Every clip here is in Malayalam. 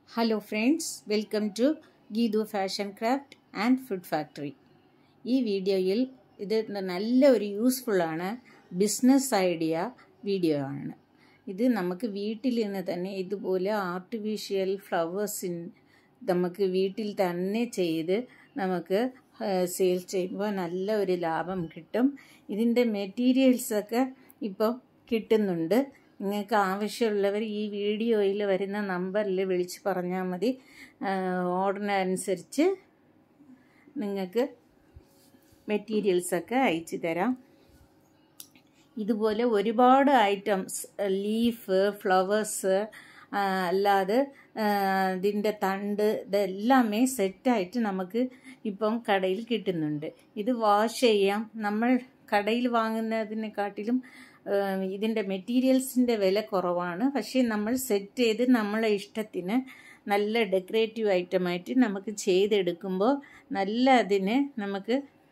hello friends welcome to Geethu fashion craft and food factory ഈ വീഡിയോയിൽ ഇത് നല്ല ഒരു യൂസ്ഫുള്ളാണ് ബിസിനസ് ഐഡിയ വീഡിയോ ആണ് ഇത് നമുക്ക് വീട്ടിൽ നിന്ന് തന്നെ ഇതുപോലെ ആർട്ടിഫിഷ്യൽ ഫ്ലവേഴ്സിൻ നമുക്ക് വീട്ടിൽ തന്നെ ചെയ്ത് നമുക്ക് സെയിൽ ചെയ്യുമ്പോൾ നല്ല ഒരു ലാഭം കിട്ടും ഇതിൻ്റെ മെറ്റീരിയൽസൊക്കെ ഇപ്പോൾ കിട്ടുന്നുണ്ട് നിങ്ങൾക്ക് ആവശ്യമുള്ളവർ ഈ വീഡിയോയിൽ വരുന്ന നമ്പറിൽ വിളിച്ച് പറഞ്ഞാൽ മതി ഓർഡറിനനുസരിച്ച് നിങ്ങൾക്ക് മെറ്റീരിയൽസൊക്കെ അയച്ചു തരാം ഇതുപോലെ ഒരുപാട് ഐറ്റംസ് ലീഫ് ഫ്ലവേഴ്സ് അല്ലാതെ ഇതിൻ്റെ തണ്ട് ഇതെല്ലാമേ സെറ്റായിട്ട് നമുക്ക് ഇപ്പം കടയിൽ കിട്ടുന്നുണ്ട് ഇത് വാഷ് ചെയ്യാം നമ്മൾ കടയിൽ വാങ്ങുന്നതിനെക്കാട്ടിലും ഇതിൻ്റെ മെറ്റീരിയൽസിൻ്റെ വില കുറവാണ് പക്ഷേ നമ്മൾ സെറ്റ് ചെയ്ത് നമ്മളെ ഇഷ്ടത്തിന് നല്ല ഡെക്കറേറ്റീവ് ഐറ്റമായിട്ട് നമുക്ക് ചെയ്തെടുക്കുമ്പോൾ നല്ല അതിന് നമുക്ക്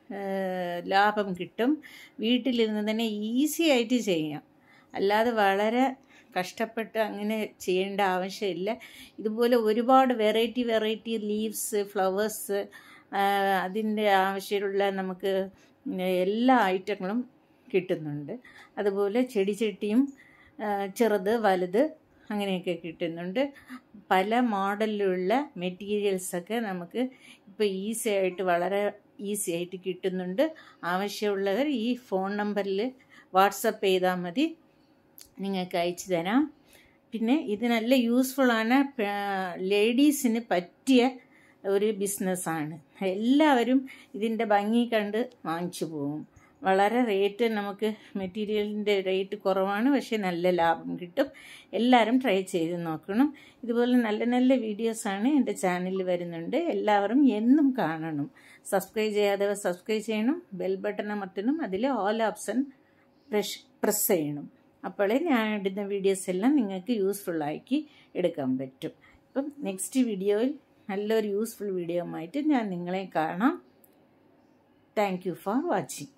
ലാഭം കിട്ടും വീട്ടിലിരുന്ന് തന്നെ ഈസി ആയിട്ട് ചെയ്യാം അല്ലാതെ വളരെ കഷ്ടപ്പെട്ട് അങ്ങനെ ചെയ്യേണ്ട ആവശ്യമില്ല ഇതുപോലെ ഒരുപാട് വെറൈറ്റി വെറൈറ്റി ലീവ്സ് ഫ്ലവേഴ്സ് അതിൻ്റെ ആവശ്യമുള്ള നമുക്ക് എല്ലാ ഐറ്റങ്ങളും കിട്ടുന്നുണ്ട് അതുപോലെ ചെടിച്ചട്ടിയും ചെറുത് വലുത് അങ്ങനെയൊക്കെ കിട്ടുന്നുണ്ട് പല മോഡലിലുള്ള മെറ്റീരിയൽസൊക്കെ നമുക്ക് ഇപ്പോൾ ഈസി ആയിട്ട് വളരെ ഈസി ആയിട്ട് കിട്ടുന്നുണ്ട് ആവശ്യമുള്ളവർ ഈ ഫോൺ നമ്പറിൽ വാട്സപ്പ് ചെയ്താൽ മതി നിങ്ങൾക്ക് അയച്ചു തരാം പിന്നെ ഇത് നല്ല യൂസ്ഫുള്ളാണ് ലേഡീസിന് പറ്റിയ ഒരു ബിസിനസ്സാണ് എല്ലാവരും ഇതിൻ്റെ ഭംഗി കണ്ട് വാങ്ങിച്ചു പോകും വളരെ റേറ്റ് നമുക്ക് മെറ്റീരിയലിൻ്റെ റേറ്റ് കുറവാണ് പക്ഷേ നല്ല ലാഭം കിട്ടും എല്ലാവരും ട്രൈ ചെയ്ത് നോക്കണം ഇതുപോലെ നല്ല നല്ല വീഡിയോസാണ് എൻ്റെ ചാനലിൽ വരുന്നുണ്ട് എല്ലാവരും എന്നും കാണണം സബ്സ്ക്രൈബ് ചെയ്യാതെ സബ്സ്ക്രൈബ് ചെയ്യണം ബെൽ ബട്ടൺ അമർത്തണം അതിൽ ഓൾ ഓപ്ഷൻ പ്രഷ് പ്രസ് ചെയ്യണം അപ്പോഴേ ഞാൻ ഇടുന്ന വീഡിയോസ് എല്ലാം നിങ്ങൾക്ക് യൂസ്ഫുള്ളാക്കി എടുക്കാൻ പറ്റും ഇപ്പം നെക്സ്റ്റ് വീഡിയോയിൽ നല്ലൊരു യൂസ്ഫുൾ വീഡിയോ ആയിട്ട് ഞാൻ നിങ്ങളെ കാണാം താങ്ക് യു ഫോർ വാച്ചിങ്